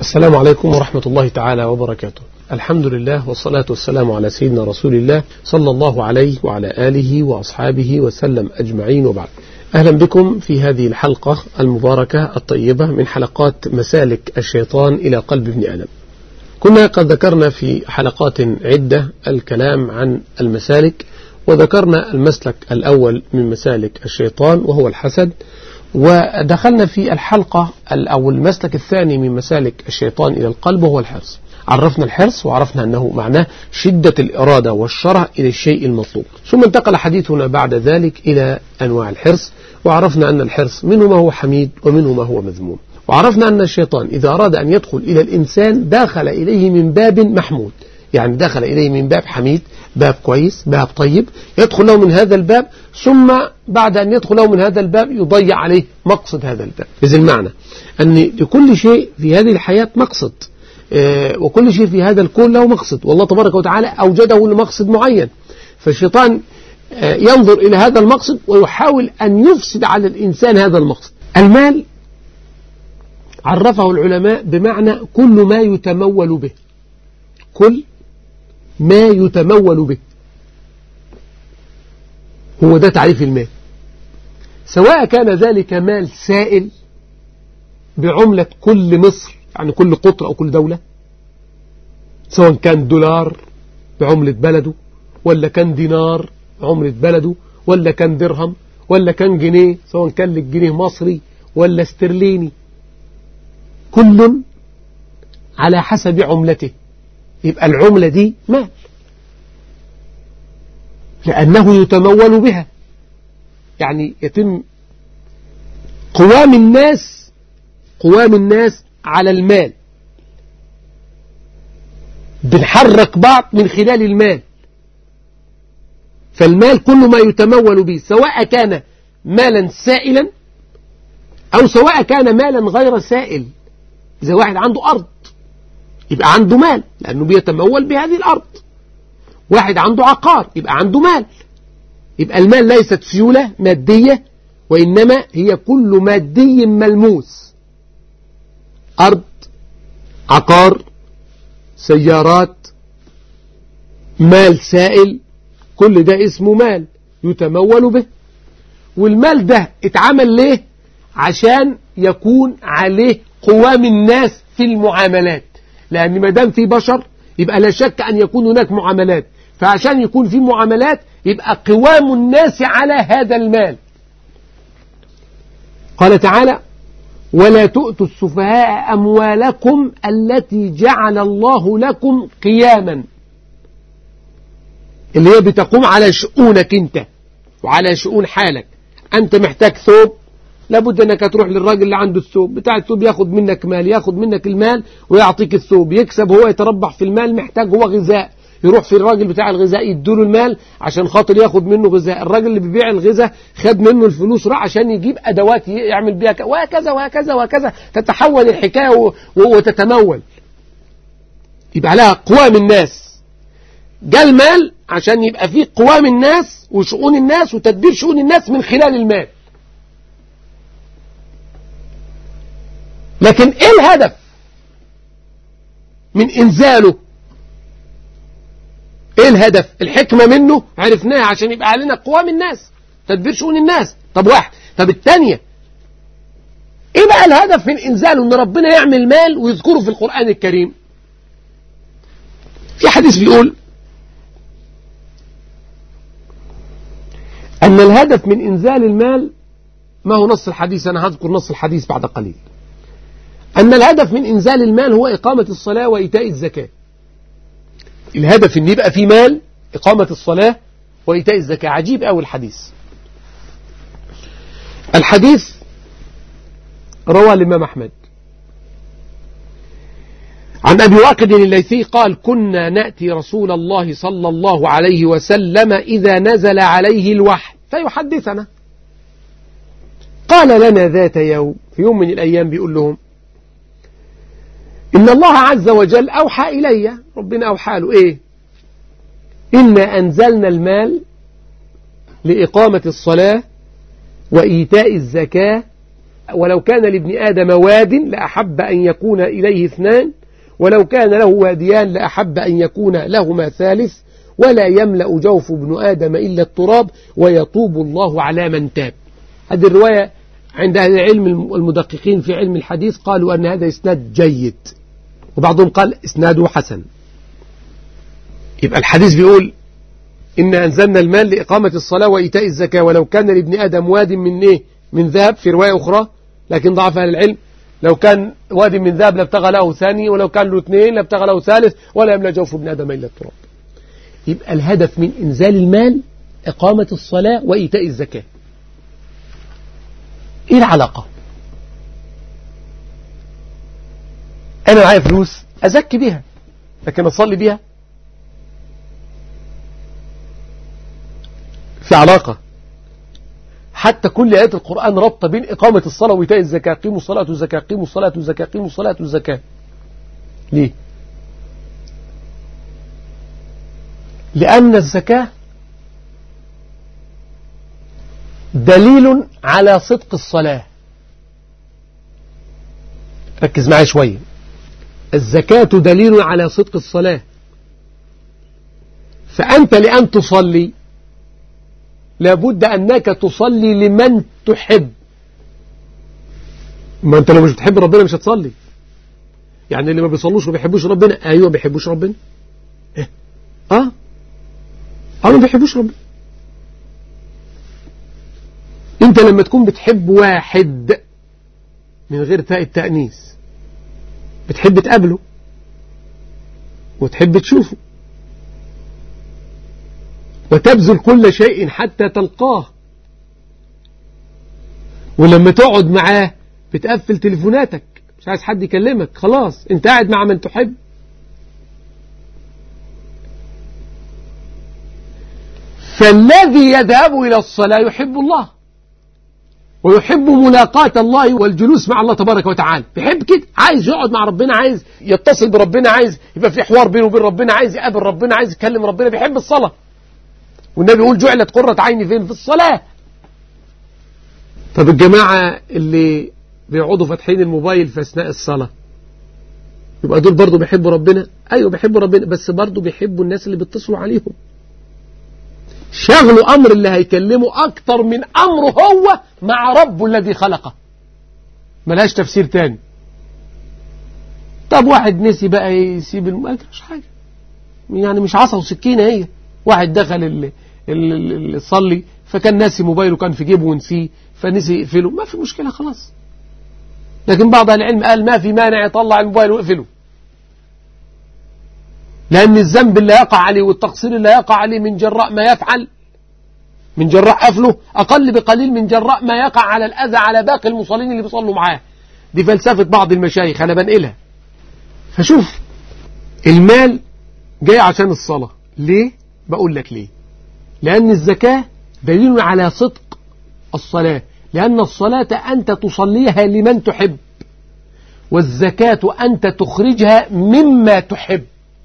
السلام عليكم ورحمة الله تعالى وبركاته الحمد لله والصلاة والسلام على سيدنا رسول الله صلى الله عليه وعلى آله وأصحابه وسلم أجمعين وبعد أهلا بكم في هذه الحلقة المباركة الطيبة من حلقات مسالك الشيطان إلى قلب ابن آدم كنا قد ذكرنا في حلقات عدة الكلام عن المسالك وذكرنا المسلك الأول من مسالك الشيطان وهو الحسد ودخلنا في الحلقة أو المسلك الثاني من مسالك الشيطان إلى القلب وهو الحرص عرفنا الحرص وعرفنا أنه معناه شدة الإرادة والشرع إلى الشيء المطلوب ثم انتقل حديثنا بعد ذلك إلى أنواع الحرص وعرفنا أن الحرص منه ما هو حميد ومنه ما هو مذموم وعرفنا أن الشيطان إذا أراد أن يدخل إلى الإنسان دخل إليه من باب محمود يعني دخل إليه من باب حميد باب كويس باب طيب يدخل له من هذا الباب ثم بعد أن يدخل له من هذا الباب يضيع عليه مقصد هذا الباب إذا المعنى أن لكل شيء في هذه الحياة مقصد وكل شيء في هذا الكون له مقصد والله تبارك وتعالى أوجده لمقصد معين فالشيطان ينظر إلى هذا المقصد ويحاول أن يفسد على الإنسان هذا المقصد المال عرفه العلماء بمعنى كل ما يتمول به كل ما يتمول به هو ده تعريف المال سواء كان ذلك مال سائل بعملة كل مصر يعني كل قطر أو كل دولة سواء كان دولار بعملة بلده ولا كان دينار بعملة بلده ولا كان درهم ولا كان جنيه سواء كان الجنيه مصري ولا استرليني كل على حسب عملته يبقى العملة دي مال لأنه يتمول بها يعني يتم قوام الناس قوام الناس على المال بنحرك بعض من خلال المال فالمال كل ما يتمول به سواء كان مالا سائلا أو سواء كان مالا غير سائل إذا واحد عنده أرض يبقى عنده مال لأنه بيتمول بهذه الأرض واحد عنده عقار يبقى عنده مال يبقى المال ليست سيولة مادية وإنما هي كل مادي ملموس أرض عقار سيارات مال سائل كل ده اسمه مال يتمول به والمال ده اتعمل ليه عشان يكون عليه قوام الناس في المعاملات لأن ما دام في بشر يبقى لا شك أن يكون هناك معاملات فعشان يكون في معاملات يبقى قوام الناس على هذا المال قال تعالى ولا تؤتوا السفهاء أموالكم التي جعل الله لكم قياما اللي هي بتقوم على شؤونك انت وعلى شؤون حالك أنت محتاج ثوب لابد انك تروح للراجل اللي عنده الثوب بتاع الثوب ياخد منك مال ياخد منك المال ويعطيك الثوب يكسب هو يتربح في المال محتاج هو غذاء يروح في الراجل بتاع الغذاء يديله المال عشان خاطر ياخد منه غذاء الراجل اللي بيبيع الغذاء خد منه الفلوس راح عشان يجيب ادوات يعمل بيها وهكذا وهكذا وهكذا تتحول الحكايه وتتمول يبقى لها قوام الناس جاء المال عشان يبقى فيه قوام الناس وشؤون الناس وتدبير شؤون الناس من خلال المال لكن ايه الهدف من انزاله ايه الهدف الحكمة منه عرفناها عشان يبقى علينا قوام الناس تدبير شؤون الناس طب واحد طب الثانية ايه بقى الهدف من انزاله ان ربنا يعمل مال ويذكره في القرآن الكريم في حديث بيقول ان الهدف من انزال المال ما هو نص الحديث انا هذكر نص الحديث بعد قليل أن الهدف من إنزال المال هو إقامة الصلاة وإيتاء الزكاة الهدف أن يبقى في مال إقامة الصلاة وإيتاء الزكاة عجيب أول الحديث الحديث روى الإمام أحمد عن أبي واقد الليثي قال كنا نأتي رسول الله صلى الله عليه وسلم إذا نزل عليه الوحي فيحدثنا قال لنا ذات يوم في يوم من الأيام بيقول لهم إن الله عز وجل أوحى إلي ربنا أوحى له إيه إنا أنزلنا المال لإقامة الصلاة وإيتاء الزكاة ولو كان لابن آدم واد لأحب أن يكون إليه اثنان ولو كان له واديان لأحب أن يكون لهما ثالث ولا يملأ جوف ابن آدم إلا التراب ويطوب الله على من تاب هذه الرواية عند أهل العلم المدققين في علم الحديث قالوا أن هذا إسناد جيد وبعضهم قال إسناده حسن يبقى الحديث بيقول إن أنزلنا المال لإقامة الصلاة وإيتاء الزكاة ولو كان لابن آدم واد من إيه من ذهب في رواية أخرى لكن ضعف أهل العلم لو كان واد من ذهب لابتغى له ثاني ولو كان له اثنين لابتغى له ثالث ولا يملأ جوف ابن آدم إلا التراب يبقى الهدف من إنزال المال إقامة الصلاة وإيتاء الزكاة إيه العلاقة أنا معايا فلوس أزكي بها لكن أصلي بها في علاقة حتى كل آيات القرآن ربط بين إقامة الصلاة وإيتاء الزكاة قيموا الصلاة والزكاة قيموا الصلاة والزكاة قيموا الصلاة والزكاة ليه لأن الزكاة دليل على صدق الصلاة ركز معي شوية الزكاة دليل على صدق الصلاة فأنت لأن تصلي لابد أنك تصلي لمن تحب ما أنت لو مش بتحب ربنا مش هتصلي يعني اللي ما بيصلوش ما بيحبوش ربنا أيوة ما بيحبوش ربنا إيه؟ آه أو ما بيحبوش ربنا أنت لما تكون بتحب واحد من غير تاء التأنيث بتحب تقابله وتحب تشوفه وتبذل كل شيء حتى تلقاه ولما تقعد معاه بتقفل تليفوناتك مش عايز حد يكلمك خلاص انت قاعد مع من تحب فالذي يذهب إلى الصلاة يحب الله ويحب ملاقاة الله والجلوس مع الله تبارك وتعالى بيحب كده عايز يقعد مع ربنا عايز يتصل بربنا عايز يبقى في حوار بينه وبين ربنا عايز يقابل ربنا عايز يكلم ربنا بيحب الصلاة والنبي يقول جعلت قرة عيني فين في الصلاة طب الجماعة اللي بيقعدوا فاتحين الموبايل في أثناء الصلاة يبقى دول برضو بيحبوا ربنا أيوة بيحبوا ربنا بس برضو بيحبوا الناس اللي بيتصلوا عليهم شغلوا أمر اللي هيكلمه أكتر من أمره هو مع ربه الذي خلقه ملهاش تفسير تاني طب واحد نسي بقى يسيب المؤجر مش حاجة يعني مش عصا وسكينة هي واحد دخل اللي, اللي صلي فكان ناسي موبايله كان في جيبه ونسيه فنسي يقفله ما في مشكلة خلاص لكن بعض العلم قال ما في مانع يطلع الموبايل ويقفله لأن الذنب اللي يقع عليه والتقصير اللي يقع عليه من جراء ما يفعل من جراء قفله أقل بقليل من جراء ما يقع على الأذى على باقي المصلين اللي بيصلوا معاه دي فلسفة بعض المشايخ أنا بنقلها فشوف المال جاي عشان الصلاة ليه؟ بقول لك ليه لأن الزكاة دليل على صدق الصلاة لأن الصلاة أنت تصليها لمن تحب والزكاة أنت تخرجها مما تحب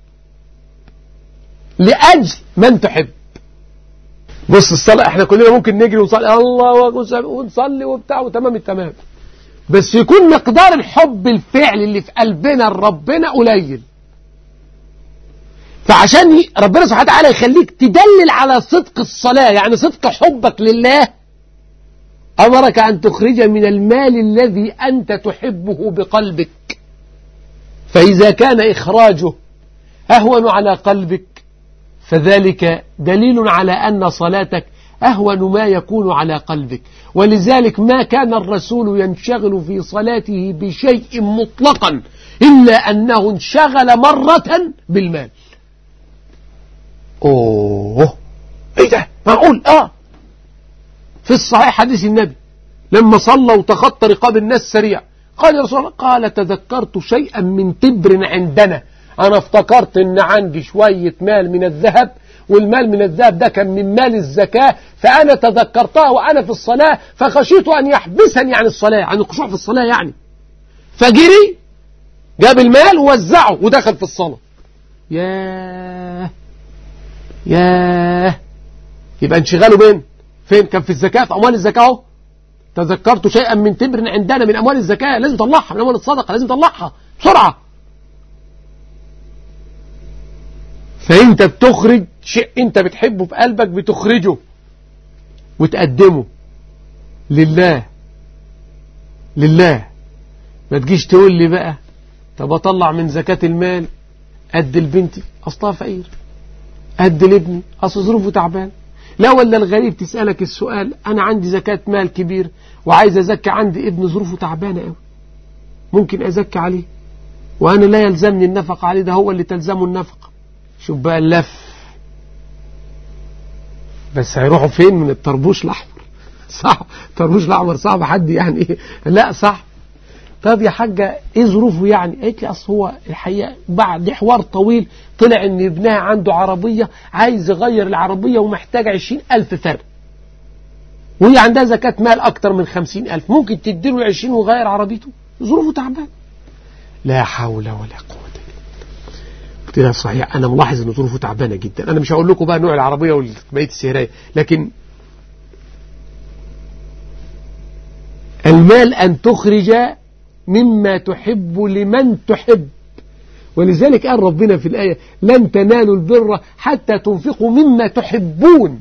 لأجل من تحب بص الصلاة احنا كلنا ممكن نجري ونصلي الله ونصلي وبتاع وتمام التمام بس يكون مقدار الحب الفعل اللي في قلبنا لربنا قليل فعشان ربنا سبحانه وتعالى يخليك تدلل على صدق الصلاة يعني صدق حبك لله أمرك أن تخرج من المال الذي أنت تحبه بقلبك فإذا كان إخراجه أهون على قلبك فذلك دليل على أن صلاتك أهون ما يكون على قلبك ولذلك ما كان الرسول ينشغل في صلاته بشيء مطلقا إلا أنه انشغل مرة بالمال أوه إيه ده معقول آه في الصحيح حديث النبي لما صلى وتخطى رقاب الناس سريع قال يا رسول الله قال تذكرت شيئا من تبر عندنا أنا افتكرت أن عندي شوية مال من الذهب والمال من الذهب ده كان من مال الزكاة فأنا تذكرتها وأنا في الصلاة فخشيت أن يحبسني عن الصلاة عن الخشوع في الصلاة يعني فجري جاب المال ووزعه ودخل في الصلاة ياه ياه يبقى انشغاله بين فين كان في الزكاة في أموال الزكاة اهو تذكرت شيئا من تبر عندنا من أموال الزكاة لازم تطلعها من أموال الصدقة لازم تطلعها بسرعة فأنت بتخرج شيء أنت بتحبه في قلبك بتخرجه وتقدمه لله لله ما تجيش تقول لي بقى طب اطلع من زكاة المال قد لبنتي اصلها فقير قد لابني اصل ظروفه تعبان لا ولا الغريب تسألك السؤال انا عندي زكاة مال كبير وعايز ازكي عندي ابن ظروفه تعبانة قوي ممكن ازكي عليه وانا لا يلزمني النفقة عليه ده هو اللي تلزمه النفقة شوف بقى اللف بس هيروحوا فين من الطربوش الاحمر صح الطربوش الاحمر صعب حد يعني ايه لا صح طب يا حاجة ايه ظروفه يعني قالت لي اصل هو الحقيقة بعد حوار طويل طلع ان ابنها عنده عربية عايز يغير العربية ومحتاج عشرين الف فرق وهي عندها زكاة مال اكتر من خمسين الف ممكن تديله العشرين ويغير عربيته ظروفه تعبان لا حول ولا قوة قلت لها صحيح انا ملاحظ ان ظروفه تعبانة جدا انا مش هقول لكم بقى نوع العربية وبقية السهرية لكن المال ان تخرج مما تحب لمن تحب ولذلك قال ربنا في الآية لن تنالوا البر حتى تنفقوا مما تحبون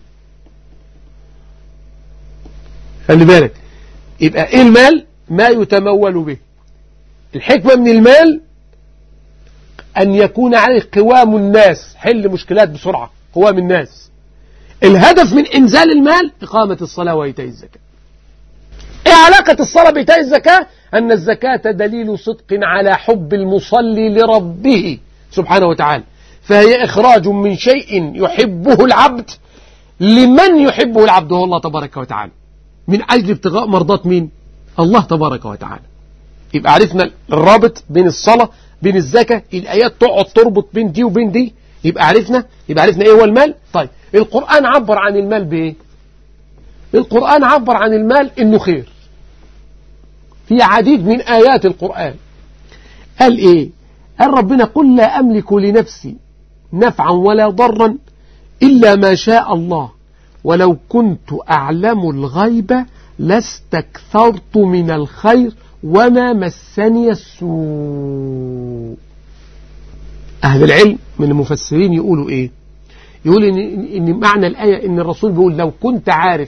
خلي بالك يبقى ايه المال ما يتمول به الحكمة من المال أن يكون عليه قوام الناس حل مشكلات بسرعة قوام الناس الهدف من إنزال المال إقامة الصلاة وإيتاء الزكاة ايه علاقة الصلاة بإيتاء الزكاة أن الزكاة دليل صدق على حب المصلي لربه سبحانه وتعالى فهي إخراج من شيء يحبه العبد لمن يحبه العبد هو الله تبارك وتعالى من أجل ابتغاء مرضات مين الله تبارك وتعالى يبقى عرفنا الرابط بين الصلاة بين الزكاة الآيات تقعد تربط بين دي وبين دي يبقى عرفنا يبقى عرفنا ايه هو المال طيب القرآن عبر عن المال بايه القرآن عبر عن المال انه خير في عديد من آيات القرآن قال إيه قال ربنا قل لا أملك لنفسي نفعا ولا ضرا إلا ما شاء الله ولو كنت أعلم الغيب لاستكثرت من الخير وما مسني السوء أهل العلم من المفسرين يقولوا إيه يقول إن, إن معنى الآية إن الرسول بيقول لو كنت عارف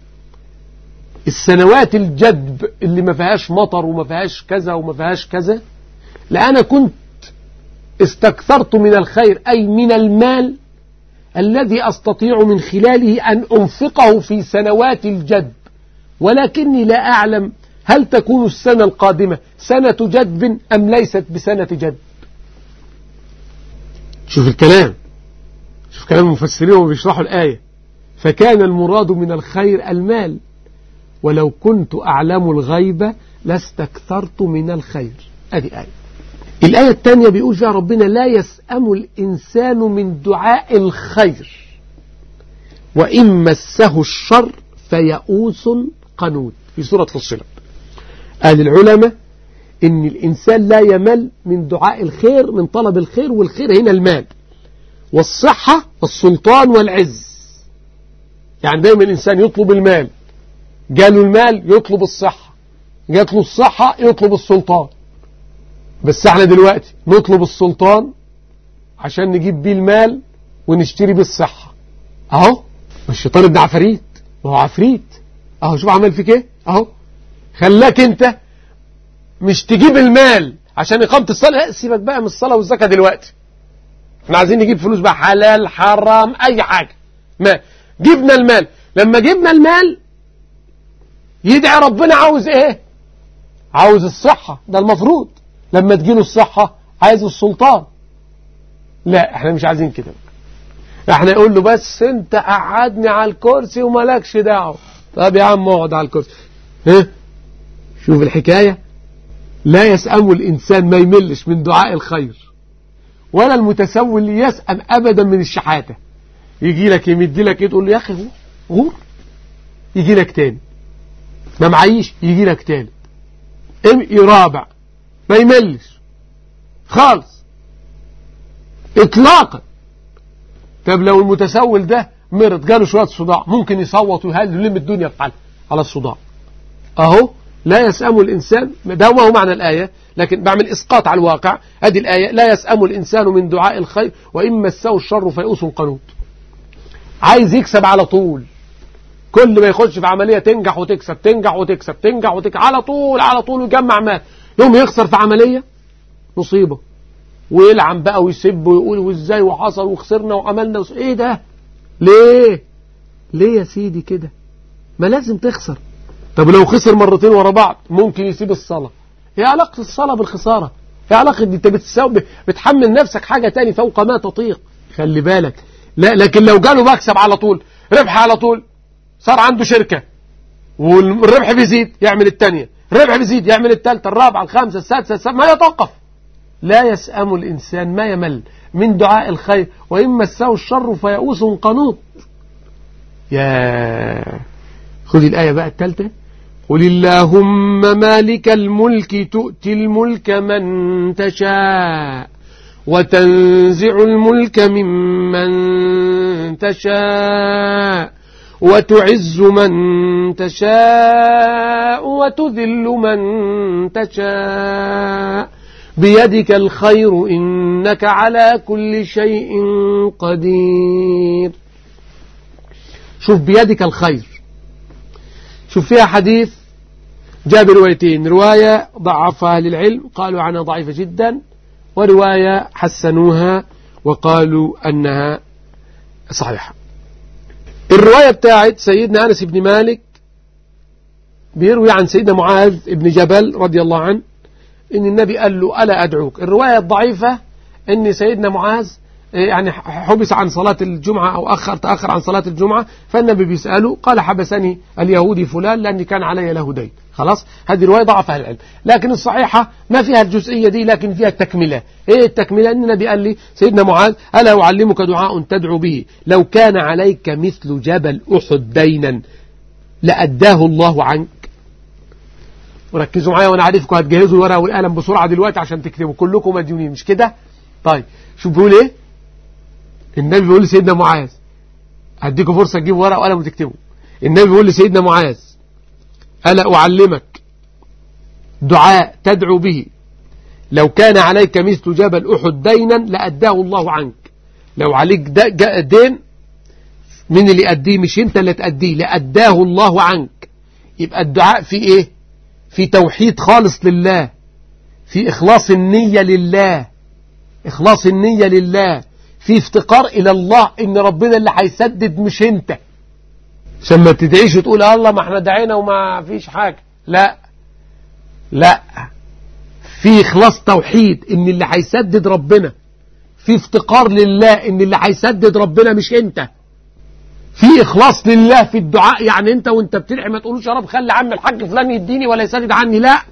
السنوات الجدب اللي ما فيهاش مطر وما فيهاش كذا وما فيهاش كذا لأنا كنت استكثرت من الخير أي من المال الذي أستطيع من خلاله أن أنفقه في سنوات الجدب ولكني لا أعلم هل تكون السنة القادمة سنة جدب أم ليست بسنة جدب شوف الكلام شوف كلام المفسرين وهم بيشرحوا الآية فكان المراد من الخير المال ولو كنت أعلم الغيب لاستكثرت من الخير هذه آية الآية الثانية بيقول فيها ربنا لا يسأم الإنسان من دعاء الخير وإن مسه الشر فيئوس قنوت في سورة فصلت قال العلماء إن الإنسان لا يمل من دعاء الخير من طلب الخير والخير هنا المال والصحة والسلطان والعز يعني دايما الإنسان يطلب المال جاله المال يطلب الصحة جات له الصحة يطلب السلطان بس احنا دلوقتي نطلب السلطان عشان نجيب بيه المال ونشتري بيه الصحة اهو الشيطان ابن عفريت ما هو عفريت اهو شوف عمل فيك ايه اهو خلاك انت مش تجيب المال عشان إقامة الصلاة سيبك بقى من الصلاة والزكاة دلوقتي احنا عايزين نجيب فلوس بقى حلال حرام اي حاجة ما جبنا المال لما جبنا المال يدعي ربنا عاوز ايه عاوز الصحة ده المفروض لما تجيله الصحة عايز السلطان لا احنا مش عايزين كده احنا نقول له بس انت قعدني على الكرسي ومالكش دعوه طب يا عم اقعد على الكرسي ها شوف الحكاية لا يسأم الإنسان ما يملش من دعاء الخير ولا المتسول يسأم أبدا من الشحاتة يجي لك يمد لك ايه تقول له يا أخي غور يجي لك تاني ما معيش يجي لك تالت امقي رابع ما يملش خالص اطلاقا طب لو المتسول ده مرض جاله شويه صداع ممكن يصوت ويهل يلم الدنيا في حالها على الصداع أهو لا يسأم الإنسان ده ما هو معنى الآية لكن بعمل إسقاط على الواقع هذه الآية لا يسأم الإنسان من دعاء الخير وإن مسه الشر فيئوس قنوط عايز يكسب على طول كل ما يخش في عملية تنجح وتكسب تنجح وتكسب تنجح وتكسب على طول على طول ويجمع مال يوم يخسر في عملية مصيبة ويلعن بقى ويسب ويقول وازاي وحصل وخسرنا وعملنا ايه ده ليه ليه يا سيدي كده ما لازم تخسر طب لو خسر مرتين ورا بعض ممكن يسيب الصلاة ايه علاقة الصلاة بالخسارة ايه علاقة دي انت بتساوي بتحمل نفسك حاجة تاني فوق ما تطيق خلي بالك لا لكن لو جاله مكسب على طول ربح على طول صار عنده شركة والربح بيزيد يعمل الثانية الربح بيزيد يعمل الثالثة الرابعة الخامسة السادسة السابعة ما يتوقف لا يسأم الإنسان ما يمل من دعاء الخير وإن مسه الشر فيئوس قنوط يا خذ الآية بقى الثالثة قل اللهم مالك الملك تؤتي الملك من تشاء وتنزع الملك ممن تشاء وتعز من تشاء وتذل من تشاء بيدك الخير إنك على كل شيء قدير شوف بيدك الخير شوف فيها حديث جاء بروايتين رواية ضعفها أهل العلم قالوا عنها ضعيفة جدا ورواية حسنوها وقالوا أنها صحيحة الرواية بتاعت سيدنا أنس بن مالك بيروي عن سيدنا معاذ بن جبل رضي الله عنه إن النبي قال له ألا أدعوك الرواية الضعيفة إن سيدنا معاذ يعني حبس عن صلاة الجمعة أو أخر تأخر عن صلاة الجمعة فالنبي بيسأله قال حبسني اليهودي فلان لأني كان علي له دين خلاص هذه رواية ضعفها العلم لكن الصحيحة ما فيها الجزئية دي لكن فيها التكملة إيه التكملة أن النبي قال لي سيدنا معاذ ألا أعلمك دعاء تدعو به لو كان عليك مثل جبل أحد دينا لأداه الله عنك وركزوا معايا وانا عارفكم هتجهزوا الورقه والقلم بسرعه دلوقتي عشان تكتبوا كلكم مديونين مش كده طيب شوف بيقول ايه النبي بيقول لسيدنا معاذ هديكم فرصة تجيبوا ورقة وقلم وتكتبوا النبي بيقول لسيدنا معاذ ألا أعلمك دعاء تدعو به لو كان عليك مثل جبل أحد دينا لأداه الله عنك لو عليك دين من اللي أديه مش انت اللي تأديه لأداه الله عنك يبقى الدعاء في ايه في توحيد خالص لله في إخلاص النية لله إخلاص النية لله في افتقار إلى الله إن ربنا اللي هيسدد مش أنت عشان ما تدعيش وتقول الله ما احنا دعينا وما فيش حاجة لا لا في إخلاص توحيد إن اللي هيسدد ربنا في افتقار لله إن اللي هيسدد ربنا مش أنت في إخلاص لله في الدعاء يعني أنت وأنت بتدعي ما تقولوش يا رب خلي عم الحاج فلان يديني ولا يسدد عني لا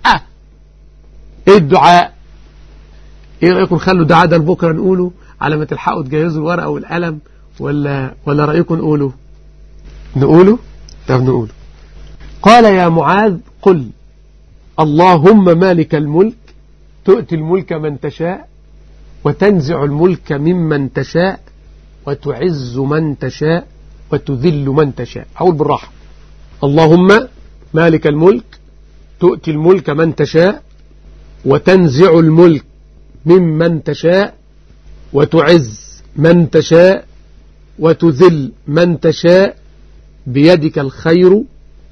إيه الدعاء إيه رأيكم خلوا الدعاء ده لبكرة نقوله على ما تلحقوا تجهزوا الورقة والقلم ولا ولا رأيكم نقوله نقوله طب نقوله قال يا معاذ قل اللهم مالك الملك تؤتي الملك من تشاء وتنزع الملك ممن تشاء وتعز من تشاء وتذل من تشاء أقول بالراحة اللهم مالك الملك تؤتي الملك من تشاء وتنزع الملك ممن تشاء وتعز من تشاء وتذل من تشاء بيدك الخير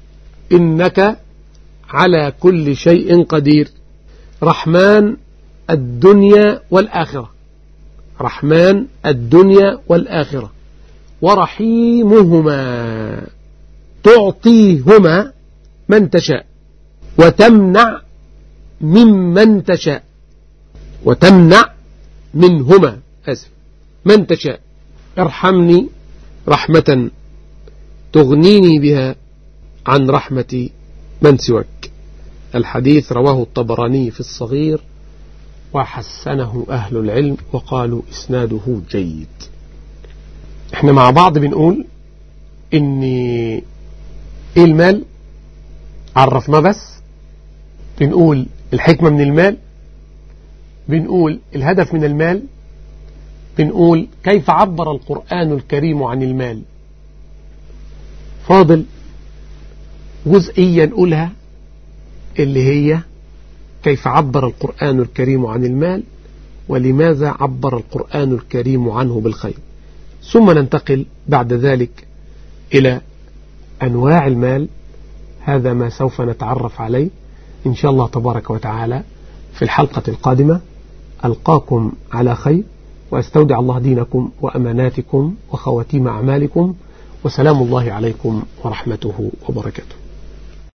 إنك على كل شيء قدير رحمن الدنيا والآخرة رحمن الدنيا والآخرة ورحيمهما تعطيهما من تشاء وتمنع ممن تشاء وتمنع منهما أسف من تشاء ارحمني رحمة تغنيني بها عن رحمة من سواك الحديث رواه الطبراني في الصغير وحسنه أهل العلم وقالوا إسناده جيد احنا مع بعض بنقول ان ايه المال عرفنا بس بنقول الحكمة من المال بنقول الهدف من المال بنقول كيف عبر القرآن الكريم عن المال فاضل جزئية نقولها اللي هي كيف عبر القرآن الكريم عن المال ولماذا عبر القرآن الكريم عنه بالخير ثم ننتقل بعد ذلك إلى أنواع المال هذا ما سوف نتعرف عليه إن شاء الله تبارك وتعالى في الحلقة القادمة ألقاكم على خير وأستودع الله دينكم وأماناتكم وخواتيم أعمالكم وسلام الله عليكم ورحمته وبركاته